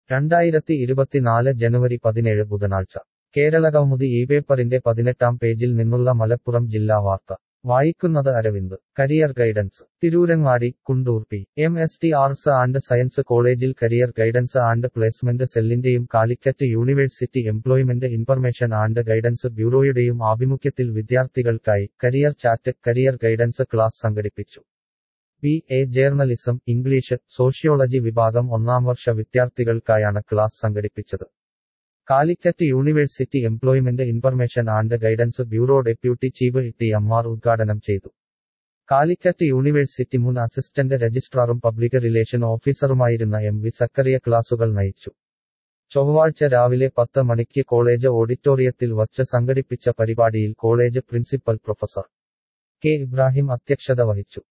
രണ്ടായിരത്തി ഇരുപത്തിനാല് ജനുവരി പതിനേഴ് ബുധനാഴ്ച കേരളകൗമുദി ഈ പേപ്പറിന്റെ പതിനെട്ടാം പേജിൽ നിന്നുള്ള മലപ്പുറം ജില്ലാ വാർത്ത വായിക്കുന്നത് Aravind career guidance Tirurangadi Kundoor P M S T arts and science കോളേജിൽ കരിയർ ഗൈഡൻസ് ആൻഡ് പ്ലേസ്മെന്റ് സെല്ലിന്റെയും Calicut university employment information and guidance ബ്യൂറോയുടെയും ആഭിമുഖ്യത്തിൽ വിദ്യാർത്ഥികൾക്കായി career chat career guidance class സംഘടിപ്പിച്ചു B A journalism English sociology വിഭാഗം ഒന്നാം വർഷ വിദ്യാർത്ഥികൾക്കായാണ് ക്ലാസ് സംഘടിപ്പിച്ചത് Calicut university employment information and guidance bureau deputy chief T Ammar ഉദ്ഘാടനം ചെയ്തു കാലിക്കറ്റ് യൂണിവേഴ്സിറ്റി മുൻ അസിസ്റ്റന്റ് രജിസ്ട്രാറും പബ്ലിക് റിലേഷൻ ഓഫീസറുമായിരുന്ന എം വി സക്കറിയ ക്ലാസുകൾ നയിച്ചു ചൊവ്വാഴ്ച രാവിലെ പത്ത് മണിക്ക് കോളേജ് ഓഡിറ്റോറിയത്തിൽ വച്ച് സംഘടിപ്പിച്ച പരിപാടിയിൽ college principal professor K Ibrahim അധ്യക്ഷത വഹിച്ചു